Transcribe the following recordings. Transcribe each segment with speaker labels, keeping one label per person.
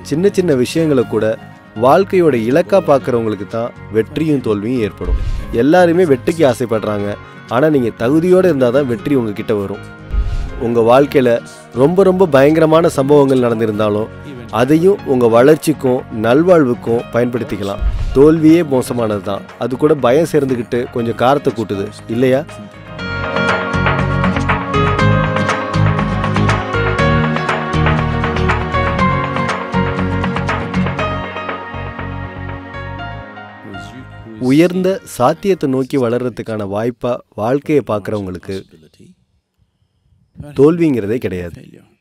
Speaker 1: சின்ன சின்ன விஷயங்களை கூட வாழ்க்கையோட இலக்கா பார்க்குறவங்களுக்கு தான் வெற்றியும் தோல்வியும் ஏற்படும் எல்லாருமே வெற்றிக்கு ஆசைப்படுறாங்க ஆனால் நீங்கள் தகுதியோடு இருந்தால் தான் வெற்றி உங்ககிட்ட வரும் உங்கள் வாழ்க்கையில் ரொம்ப ரொம்ப பயங்கரமான சம்பவங்கள் நடந்திருந்தாலும் அதையும் உங்கள் வளர்ச்சிக்கும் நல்வாழ்வுக்கும் பயன்படுத்திக்கலாம் தோல்வியே மோசமானது தான் அது கூட பயம் சேர்ந்துக்கிட்டு கொஞ்சம் காரத்தை கூட்டுது இல்லையா உயர்ந்த சாத்தியத்தை நோக்கி வளர்றதுக்கான வாய்ப்பா வாழ்க்கையை பார்க்குறவங்களுக்கு தோல்விங்கிறதே கிடையாது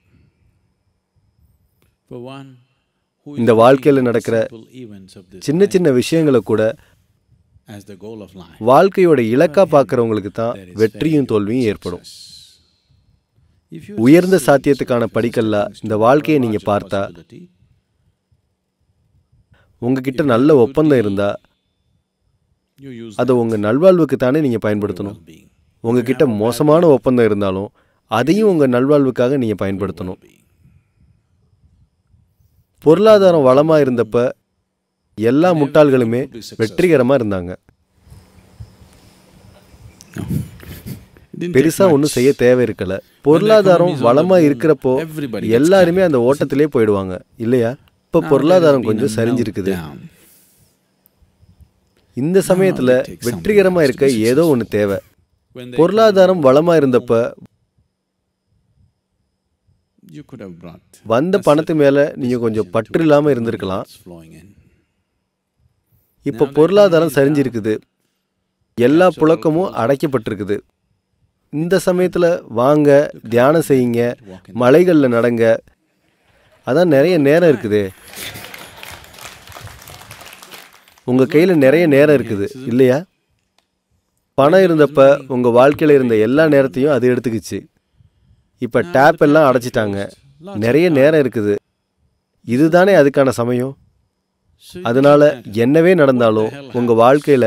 Speaker 1: இந்த வாழ்க்கையில் நடக்கிற சின்ன சின்ன விஷயங்களை கூட வாழ்க்கையோட இலக்கா பார்க்குறவங்களுக்கு தான் வெற்றியும் தோல்வியும் ஏற்படும் உயர்ந்த சாத்தியத்துக்கான படிக்கல்ல இந்த வாழ்க்கையை நீங்கள் பார்த்தா உங்ககிட்ட நல்ல ஒப்பந்தம் இருந்தா அதை உங்கள் நல்வாழ்வுக்கு தானே நீங்கள் பயன்படுத்தணும் உங்ககிட்ட மோசமான ஒப்பந்தம் இருந்தாலும் அதையும் உங்கள் நல்வாழ்வுக்காக நீங்கள் பயன்படுத்தணும் பொருளாதாரம் வளமாக இருந்தப்ப எல்லா முட்டாள்களுமே வெற்றிகரமாக இருந்தாங்க பெருசா ஒன்றும் செய்ய தேவை இருக்கல பொருளாதாரம் வளமா இருக்கிறப்போ எல்லாருமே அந்த ஓட்டத்திலே போயிடுவாங்க இல்லையா இப்போ பொருளாதாரம் கொஞ்சம் சரிஞ்சிருக்குது இந்த சமயத்துல வெற்றிகரமா இருக்க ஏதோ ஒன்று தேவை பொருளாதாரம் வளமா இருந்தப்ப வந்த பணத்து மேல நீங்க கொஞ்சம் பற்று இல்லாம இருந்திருக்கலாம் இப்போ பொருளாதாரம் சரிஞ்சிருக்குது எல்லா புழக்கமும் அடைக்கப்பட்டிருக்குது இந்த சமயத்துல வாங்க தியானம் செய்யுங்க மலைகள்ல நடங்க அதான் நிறைய நேரம் இருக்குது உங்க கையில நிறைய நேரம் இருக்குது இல்லையா பணம் இருந்தப்ப உங்க வாழ்க்கையில இருந்த எல்லா நேரத்தையும் அது எடுத்துக்கிச்சு இப்ப டேப் எல்லாம் அடைச்சிட்டாங்க நிறைய நேரம் இருக்குது இதுதானே அதுக்கான சமயம் அதனால என்னவே நடந்தாலும் உங்க வாழ்க்கையில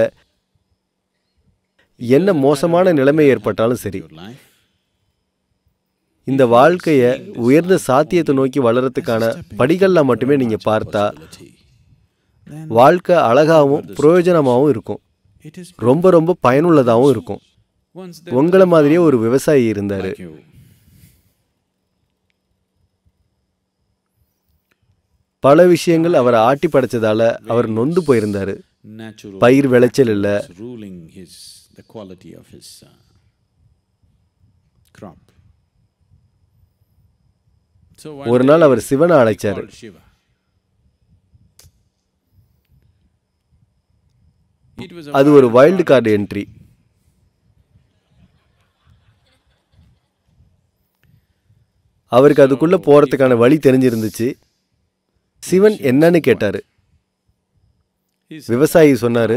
Speaker 1: என்ன மோசமான நிலைமை ஏற்பட்டாலும் சரி இந்த வாழ்க்கைய உயர்ந்த சாத்தியத்தை நோக்கி வளர்றதுக்கான படிகள்லாம் மட்டுமே நீங்க பார்த்தா வாழ்க்கை அழகாவும் பிரயோஜனமாகவும் இருக்கும் ரொம்ப ரொம்ப பயனுள்ளதாகவும் இருக்கும் உங்களை மாதிரியே ஒரு விவசாயி இருந்தாரு பல விஷயங்கள் அவரை ஆட்டி படைச்சதால அவர் நொந்து போயிருந்தாரு பயிர் விளைச்சல் இல்ல
Speaker 2: ruling his the quality of his uh, crop. So one
Speaker 1: ஒரு
Speaker 2: day
Speaker 1: நாள் அவர் சிவனை
Speaker 2: he
Speaker 1: அழைச்சாரு
Speaker 2: called Shiva. It was a
Speaker 1: அது ஒரு வைல்டு கார்டு என்ட்ரி அவருக்கு அதுக்குள்ள போறதுக்கான வழி தெரிஞ்சிருந்துச்சு சிவன் என்னன்னு கேட்டாரு
Speaker 2: He's
Speaker 1: விவசாயி சொன்னாரு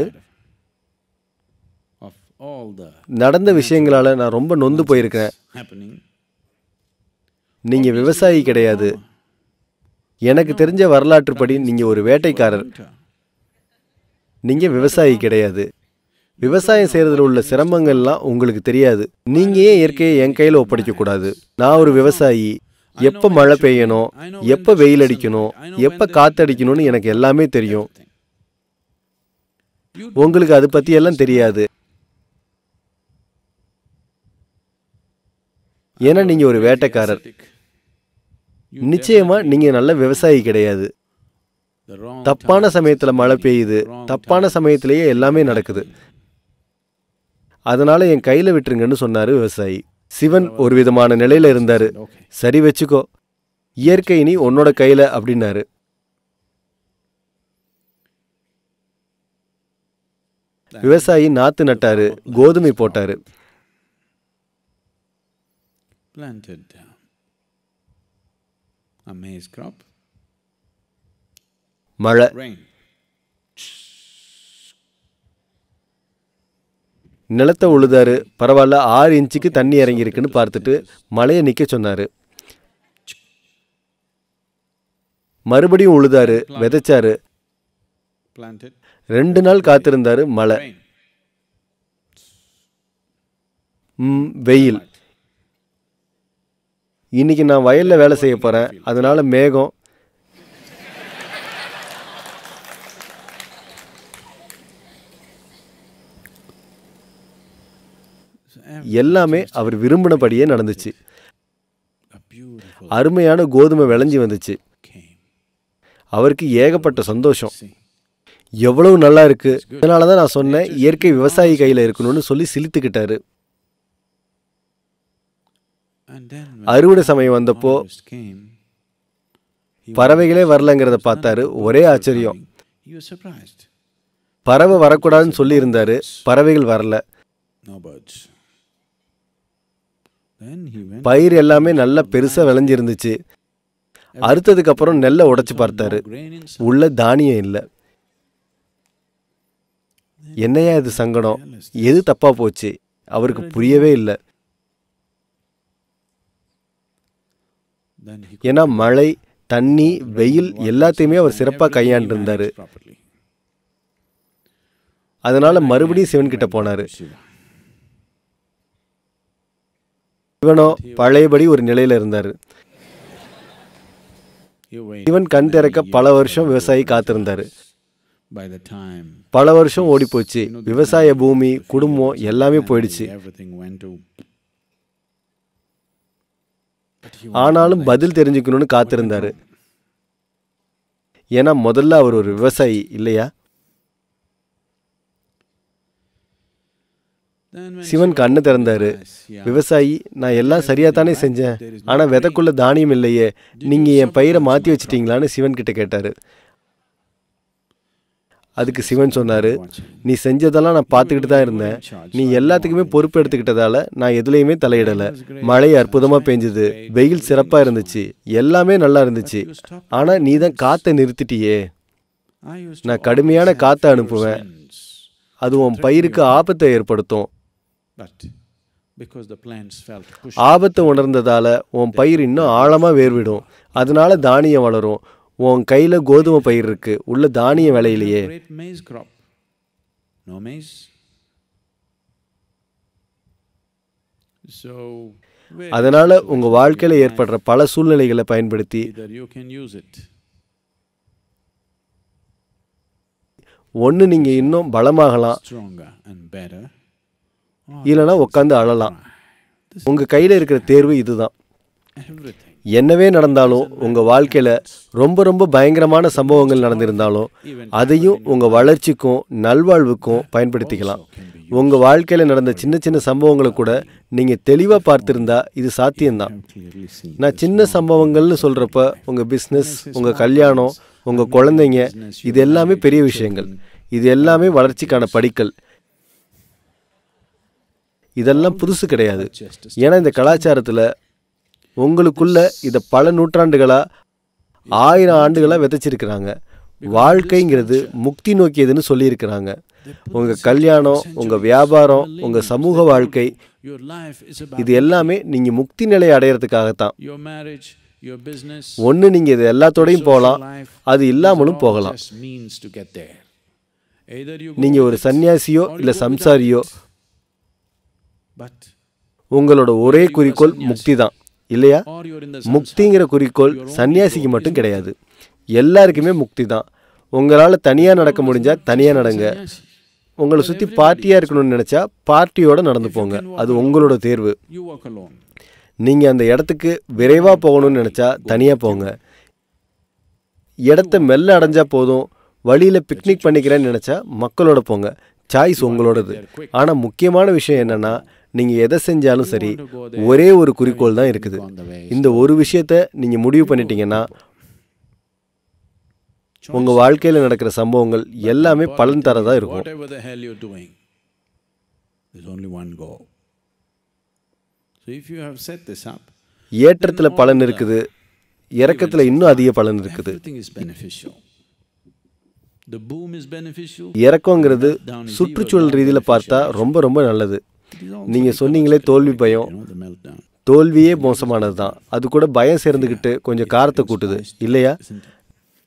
Speaker 2: of all the
Speaker 1: நடந்த விஷயங்களால நான் ரொம்ப நொந்து போயிருக்கேன்
Speaker 2: happening.
Speaker 1: நீங்க விவசாயி கிடையாது எனக்கு தெரிஞ்ச வரலாற்றுப்படி நீங்க ஒரு வேட்டைக்காரர் நீங்க விவசாயி கிடையாது விவசாயம் செய்யறதுல உள்ள சிரமங்கள்லாம் உங்களுக்கு தெரியாது நீங்க ஏன் இயற்கையை என் கையில ஒப்படைக்க கூடாது நான் ஒரு விவசாயி எப்ப மழை பெய்யணும் எப்ப வெயில் அடிக்கணும் எப்ப காத்தடிக்கணும்னு எனக்கு எல்லாமே தெரியும் உங்களுக்கு அது பத்தி எல்லாம் தெரியாது ஏன்னா நீங்க ஒரு வேட்டைக்காரர் நிச்சயமா நீங்க நல்ல விவசாயி கிடையாது
Speaker 2: The wrong
Speaker 1: தப்பான சமயத்துல மழை பெய்யுது தப்பான சமயத்திலேயே எல்லாமே நடக்குது அதனால என் கையில விட்டுருங்கன்னு சொன்னாரு விவசாயி சிவன் ஒரு விதமான நிலையில இருந்தாரு
Speaker 2: okay.
Speaker 1: சரி வச்சுக்கோ இயற்கை நீ உன்னோட கையில அப்படின்னாரு விவசாயி நாத்து நட்டாரு கோதுமை போட்டாரு
Speaker 2: planted uh, a maize crop.
Speaker 1: மழை
Speaker 2: Rain.
Speaker 1: நிலத்தை உழுதாரு பரவாயில்ல ஆறு இன்ச்சுக்கு தண்ணி இறங்கியிருக்குன்னு பார்த்துட்டு மழையை நிக்க சொன்னாரு மறுபடியும் உழுதாரு விதைச்சாரு
Speaker 2: Planted.
Speaker 1: ரெண்டு நாள் காத்திருந்தாரு மழை
Speaker 2: Rain.
Speaker 1: ம், வெயில் இன்னைக்கு நான் வயல்ல வேலை செய்ய போறேன் அதனால மேகம் எல்லாமே அவர் விரும்பினபடியே நடந்துச்சு
Speaker 2: A beautiful
Speaker 1: அருமையான கோதுமை விளைஞ்சி வந்துச்சு
Speaker 2: came.
Speaker 1: அவருக்கு ஏகப்பட்ட சந்தோஷம்
Speaker 2: See,
Speaker 1: எவ்வளவு நல்லா இருக்கு அதனால தான் நான் சொன்னேன் இயற்கை விவசாயி கையில் இருக்கணும்னு சொல்லி சிலித்துக்கிட்டாரு
Speaker 2: and then when
Speaker 1: அறுவடை சமயம் வந்தப்போ
Speaker 2: harvest came, he
Speaker 1: பறவைகளே வரலங்கிறத பார்த்தாரு ஒரே ஆச்சரியம்
Speaker 2: he was surprised.
Speaker 1: பறவை வரக்கூடாதுன்னு சொல்லி இருந்தாரு பறவைகள் வரல
Speaker 2: No birds. Then he went
Speaker 1: பயிர் எல்லாமே நல்லா பெருசா விளைஞ்சிருந்துச்சு அறுத்ததுக்கு அப்புறம் நெல்லை உடைச்சு பார்த்தாரு
Speaker 2: grain inside.
Speaker 1: உள்ள தானியம் இல்லை என்னையா இது சங்கடம் எது தப்பா போச்சு அவருக்கு புரியவே இல்லை
Speaker 2: Then he
Speaker 1: ஏன்னா மழை தண்ணி வெயில் எல்லாத்தையுமே அவர் சிறப்பாக கையாண்டு இருந்தாரு
Speaker 2: properly.
Speaker 1: அதனால மறுபடியும் சிவன் கிட்ட போனாரு
Speaker 2: Shiva.
Speaker 1: சிவனோ பழையபடி ஒரு நிலையில இருந்தாரு
Speaker 2: He waited.
Speaker 1: சிவன் கண் திறக்க பல வருஷம் விவசாயி காத்திருந்தாரு
Speaker 2: By the time
Speaker 1: பல வருஷம் ஓடி போச்சு விவசாய பூமி குடும்பம் எல்லாமே போயிடுச்சு
Speaker 2: everything went to But he
Speaker 1: ஆனாலும் பதில் தெரிஞ்சுக்கணும்னு காத்திருந்தாரு ஏன்னா முதல்ல அவர் ஒரு விவசாயி இல்லையா
Speaker 2: Then when
Speaker 1: சிவன்
Speaker 2: Shiva
Speaker 1: கண்ணு திறந்தாரு
Speaker 2: realized, yeah,
Speaker 1: விவசாயி நான் எல்லாம் சரியா தானே செஞ்சேன் ஆனா விதைக்குள்ள தானியம் இல்லையே நீங்க என் பயிரை மாத்தி வச்சிட்டீங்களான்னு சிவன் கிட்ட கேட்டாரு அதுக்கு சிவன் சொன்னாரு நீ செஞ்சதெல்லாம் நான் பார்த்துக்கிட்டு தான் இருந்தேன் நீ எல்லாத்துக்குமே பொறுப்பு எடுத்துக்கிட்டதால நான் எதுலேயுமே தலையிடலை மழை அற்புதமாக பெஞ்சுது வெயில் சிறப்பாக இருந்துச்சு எல்லாமே நல்லா இருந்துச்சு ஆனால் நீ தான் காற்றை நிறுத்திட்டியே
Speaker 2: I used
Speaker 1: நான் கடுமையான காற்றை அனுப்புவேன்
Speaker 2: sense,
Speaker 1: அது உன் பயிருக்கு ஆபத்தை ஏற்படுத்தும்
Speaker 2: but because the plants felt pushed,
Speaker 1: ஆபத்தை உணர்ந்ததால உன் பயிர் இன்னும் ஆழமாக வேர்விடும் அதனால தானியம் வளரும் உன் கையில் கோதுமை பயிர் இருக்கு உள்ள தானியம் விளையிலையே
Speaker 2: great maize crop. No maize. So where
Speaker 1: அதனால உங்க வாழ்க்கையில ஏற்படுற பல சூழ்நிலைகளை பயன்படுத்தி
Speaker 2: either you can use it
Speaker 1: ஒன்று நீங்க இன்னும் பலமாகலாம்
Speaker 2: stronger and better, or
Speaker 1: இல்லைன்னா உட்காந்து அழலாம் உங்க கையில இருக்கிற தேர்வு இதுதான்
Speaker 2: everything.
Speaker 1: என்னவே நடந்தாலும் உங்க வாழ்க்கையில ரொம்ப ரொம்ப பயங்கரமான சம்பவங்கள் நடந்திருந்தாலும் அதையும் உங்க வளர்ச்சிக்கும் நல்வாழ்வுக்கும் பயன்படுத்திக்கலாம் உங்க வாழ்க்கையில நடந்த சின்ன சின்ன சம்பவங்களை கூட நீங்க தெளிவா பார்த்திருந்தா இது சாத்தியம்தான்
Speaker 2: Have clearly seen.
Speaker 1: நான் சின்ன சம்பவங்கள்னு சொல்றப்ப உங்க பிஸ்னஸ் உங்க கல்யாணம் உங்க குழந்தைங்க இது எல்லாமே பெரிய விஷயங்கள் இது எல்லாமே வளர்ச்சிக்கான படிக்கல் இதெல்லாம் புதுசு கிடையாது ஏன்னா இந்த கலாச்சாரத்துல உங்களுக்குள்ள இதை பல நூற்றாண்டுகளா ஆயிரம் ஆண்டுகளா விதைச்சிருக்கிறாங்க வாழ்க்கைங்கிறது முக்தி நோக்கியதுன்னு சொல்லியிருக்கிறாங்க உங்க கல்யாணம் உங்க வியாபாரம் உங்க சமூக வாழ்க்கை
Speaker 2: Your life is about
Speaker 1: இது எல்லாமே நீங்க முக்தி நிலையை அடையறதுக்காகத்தான்
Speaker 2: your marriage, your business,
Speaker 1: ஒன்று நீங்கள் இது எல்லாத்தோடையும் போகலாம்
Speaker 2: life.
Speaker 1: அது இல்லாமலும் போகலாம்
Speaker 2: just means to get there. Either you go
Speaker 1: நீங்கள் ஒரு
Speaker 2: with it,
Speaker 1: சன்னியாசியோ
Speaker 2: or you
Speaker 1: இல்லை
Speaker 2: go without
Speaker 1: சம்சாரியோ
Speaker 2: it. But
Speaker 1: உங்களோட ஒரே குறிக்கோள் முக்தி தான் இல்லையா
Speaker 2: or you're in the
Speaker 1: முக்திங்கிற குறிக்கோள் சன்னியாசிக்கு மட்டும் கிடையாது எல்லாருக்குமே முக்தி தான் உங்களால் தனியாக நடக்க முடிஞ்சா தனியாக நடங்க
Speaker 2: sannyasi.
Speaker 1: உங்களை சுற்றி பார்ட்டியாக இருக்கணும்னு நினச்சா பார்ட்டியோட நடந்து போங்க அது உங்களோட தேர்வு
Speaker 2: You walk alone.
Speaker 1: நீங்கள் அந்த இடத்துக்கு விரைவாக போகணும்னு நினச்சா தனியாக போங்க இடத்த மெல்ல அடைஞ்சா போதும் வழியில் பிக்னிக் பண்ணிக்கிறேன்னு நினச்சா மக்களோட போங்க சாய்ஸ் உங்களோடது ஆனால் முக்கியமான விஷயம் என்னன்னா நீங்கள் எதை செஞ்சாலும் சரி ஒரே ஒரு குறிக்கோள் தான் இருக்குது
Speaker 2: On the way.
Speaker 1: இந்த ஒரு விஷயத்த நீங்கள் முடிவு பண்ணிட்டீங்கன்னா உங்கள் வாழ்க்கையில் நடக்கிற சம்பவங்கள் எல்லாமே பலன் தரதா இருக்கும்
Speaker 2: Whatever the hell you're doing, there's only one goal. So if you have set this up,
Speaker 1: ஏற்றத்தில் பலன் இருக்குது இறக்கத்தில் இன்னும் அதிக பலன் இருக்குது
Speaker 2: everything is beneficial. The boom is beneficial.
Speaker 1: இறக்கங்கிறது சுற்றுச்சூழல் ரீதியில் பார்த்தா ரொம்ப ரொம்ப நல்லது
Speaker 2: It is also
Speaker 1: நீங்கள் சொன்னீங்களே தோல்வி பயம்
Speaker 2: you know, the meltdown.
Speaker 1: தோல்வியே மோசமானது தான் அது கூட பயம் சேர்ந்துக்கிட்டு கொஞ்சம் காரத்தை கூட்டுது இல்லையா
Speaker 2: Isn't it?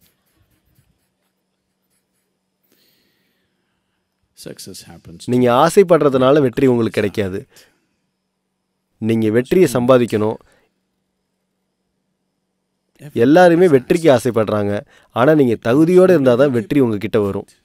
Speaker 2: Success happens.
Speaker 1: நீங்கள் ஆசைப்படுறதுனால வெற்றி உங்களுக்கு கிடைக்காது நீங்கள் வெற்றியை சம்பாதிக்கணும் எல்லாருமே வெற்றிக்கு ஆசைப்படுறாங்க ஆனால் நீங்கள் தகுதியோடு இருந்தால் தான் வெற்றி உங்ககிட்ட வரும்